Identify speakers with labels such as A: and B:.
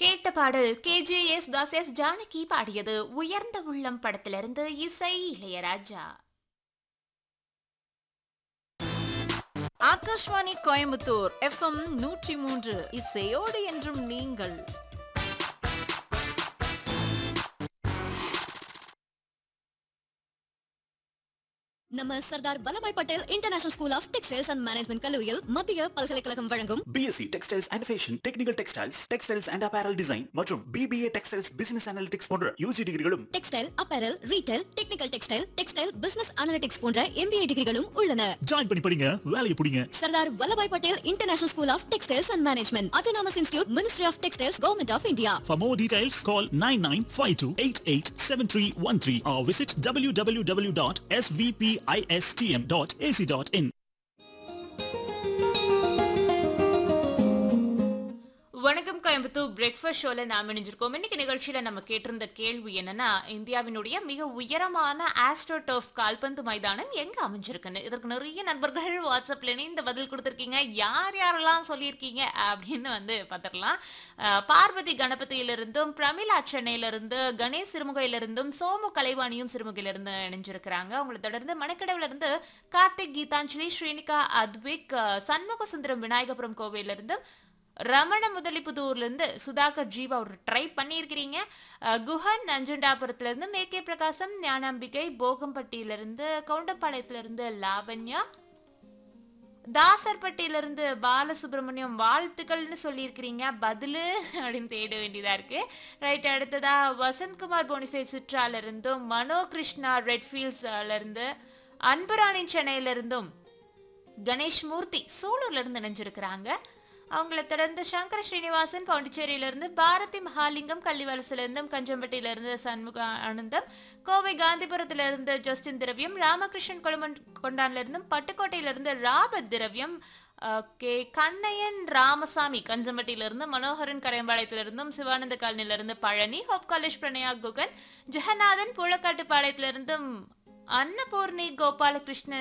A: கேட்ட பாடல் KJS Das S Janaki பாடியது உயர்ந்த உள்ளம் படத்திலிருந்து இசை இளையராஜா
B: ஆகாஷ்வாணி கோயம்புத்தூர் எஃப்எம் நூற்றி மூன்று இசையோடு என்றும் நீங்கள்
C: நம்ம Sardar Vallabhbhai Patel international school of textiles and management கல்லூரியில் மத்திய பல்கலைக்கழகம் வழங்கும்
D: BSc textiles and fashion technical textiles textiles and apparel design மற்றும் பிபிஏ டெக்ஸ்டைல்ஸ் பிசினஸ் அனாலிட்டிக்ஸ் போன்ற யூஜி டிகிரிகளும்
C: textile apparel retail technical textile textile business analytics போன்ற எம்பிஏ டிகிரிகளும் உள்ளன
D: ஜாயின் பண்ணி படிங்க வேலையை பிடிங்க
C: Sardar Vallabhbhai Patel international school of textiles and management autonomous institute ministry of textiles government of India
D: For more details, call 9952887313 or visit www.svpistm.ac.in.
A: வணக்கம் Coimbatore breakfast ஷோல நாம் இணைஞ்சிருக்கோம் இன்னைக்கு நிகழ்ச்சியில நம்ம கேட்டிருந்த கேள்வி என்னன்னா இந்தியாவினுடைய மிக உயரமான ஆஸ்ட்ரோடர்ஃப் கால்பந்து மைதானம் எங்க அமைஞ்சிருக்குன்னு இதற்கு நிறைய நண்பர்கள் வாட்ஸ்அப்ல இந்த பதில் கொடுத்துருக்கீங்க யார் யாரெல்லாம் சொல்லியிருக்கீங்க அப்படின்னு வந்து பார்த்துடலாம் அஹ், பார்வதி கணபதியிலிருந்தும் பிரமிளா சென்னையிலிருந்து கணேஷ் சிறுமுகையிலிருந்தும் சோமு கலைவாணியும் சிறுமுகையிலிருந்து இணைஞ்சிருக்கிறாங்க அவங்களை தொடர்ந்து மணக்கடவுல இருந்து கார்த்திக் கீதாஞ்சலி ஸ்ரீனிகா அத்விக் அஹ், சண்முக சுந்தரம் விநாயகபுரம் கோவிலிருந்து ரமண முதலிப்புதூர்ல இருந்து சுதாகர் ஜீவா ஒரு ட்ரை பண்ணியிருக்கிறீங்க அஹ், குஹன் நஞ்சுண்டாபுரத்துல இருந்து மேகே பிரகாசம் ஞானாம்பிகை போகம்பட்டியில இருந்து கவுண்டப்பாளையத்துல இருந்து லாவண்யா தாசர்பட்டியில இருந்து பாலசுப்ரமணியம் வாழ்த்துக்கள்னு சொல்லியிருக்கிறீங்க பதிலு அப்படின்னு தேட வேண்டியதா இருக்கு ரைட் அடுத்ததா வசந்த்குமார் போனிஃபே சிட்ரால இருந்தும் மனோ கிருஷ்ணா ரெட்ஃபீல்ட்ஸ்ல இருந்து அன்புராணி சென்னையில இருந்தும் கணேஷ் மூர்த்தி சூலூர்ல இருந்து இணைஞ்சிருக்கிறாங்க அவங்கள தொடர்ந்து சங்கர ஸ்ரீனிவாசன் பாண்டிச்சேரியில இருந்து பாரதி மகாலிங்கம் கள்ளிவலசுல இருந்தும் கஞ்சம்பட்டியில இருந்து சண்முக ஆனந்தம் கோவை காந்திபுரத்துல இருந்து ஜஸ்டின் திரவியம் ராமகிருஷ்ணன் கொழுமன் கொண்டான்ல இருந்தும் பட்டுக்கோட்டையில இருந்து ராபத் திரவியம் ஓகே கண்ணையன் ராமசாமி கஞ்சம்பட்டியில இருந்து மனோகரன் கரையம்பாளையத்துல இருந்தும் சிவானந்த காலனில இருந்து பழனி ஹோப் காலேஜ் பிரணயா குகன் ஜெகநாதன் புழக்காட்டுப்பாளையத்துல இருந்தும் அன்னபூர்ணி கோபாலகிருஷ்ணன்